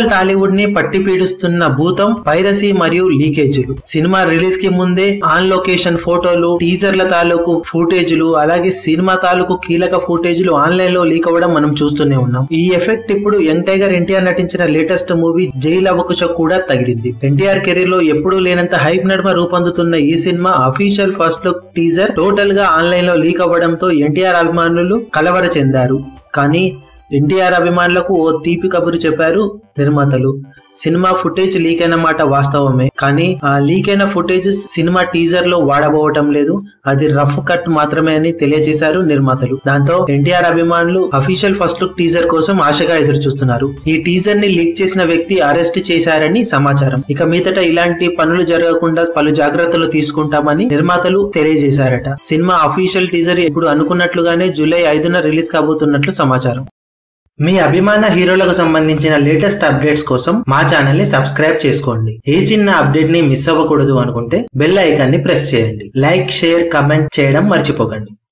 original Tollywood ని పట్టి పీడిస్తున్న భూతం పైరసీ మరియు లీకేజీలు సినిమా రిలీజ్ కి ముందే ఆన్ లొకేషన్ ఫోటోలు టీజర్ల తాలూకు ఫుటేజ్లు అలాగే సినిమా తాలూకు కీలక ఫుటేజ్లు ఆన్లైన్ లో లీక్ అవ్వడం మనం చూస్తూనే ఉన్నాం ఈ ఎఫెక్ట్ ఇప్పుడు యంగ్ టైగర్ ఎన్టీఆర్ నటించిన లేటెస్ట్ మూవీ జైల్ అవకుశ కూడా తగిలింది ఎన్టీఆర్ కెరీర్ లో ఎప్పుడూ లేనంత హైప్ నడుమ రూపొందుతున్న ఈ cinema official first look teaser total గా ఆన్లైన్ లో లీక్ అవ్వడంతో ఎన్టీఆర్ అభిమానులు కలవర చెందారు కానీ ఎన్టీఆర్ అభిమానులకు ఓ తీపి కబురు చెప్పారు నిర్మాతలు సినిమా ఫుటేజ్ లీక్ అయిన మాట వాస్తవమే కానీ ఆ లీక్ అయిన ఫుటేజ్ సినిమా టీజర్ లో వాడబోవటం లేదు అది రఫ్ కట్ మాత్రమే అని తెలియజేశారు నిర్మాతలు దాంతో ఎన్టీఆర్ అభిమానులు అఫీషియల్ ఫస్ట్ లుక్ టీజర్ కోసం ఆశగా ఎదురు చూస్తున్నారు ఈ టీజర్ ని లీక్ చేసిన వ్యక్తి అరెస్ట్ చేశారని సమాచారం ఇక మీదట ఇలాంటి పనులు జరగకుండా పలు జాగ్రత్తలు తీసుకుంటామని నిర్మాతలు తెలియజేశారట సినిమా అఫీషియల్ టీజర్ ఇప్పుడు అనుకున్నట్లుగానే జూలై ఐదున రిలీజ్ కాబోతున్నట్లు సమాచారం మీ అభిమాన హీరోలకు సంబంధించిన లేటెస్ట్ అప్డేట్స్ కోసం మా ఛానల్ ని సబ్స్క్రైబ్ చేసుకోండి ఏ చిన్న అప్డేట్ ని మిస్ అవ్వకూడదు అనుకుంటే బెల్ ఐకాన్ ని ప్రెస్ చేయండి లైక్ షేర్ కమెంట్ చేయడం మర్చిపోకండి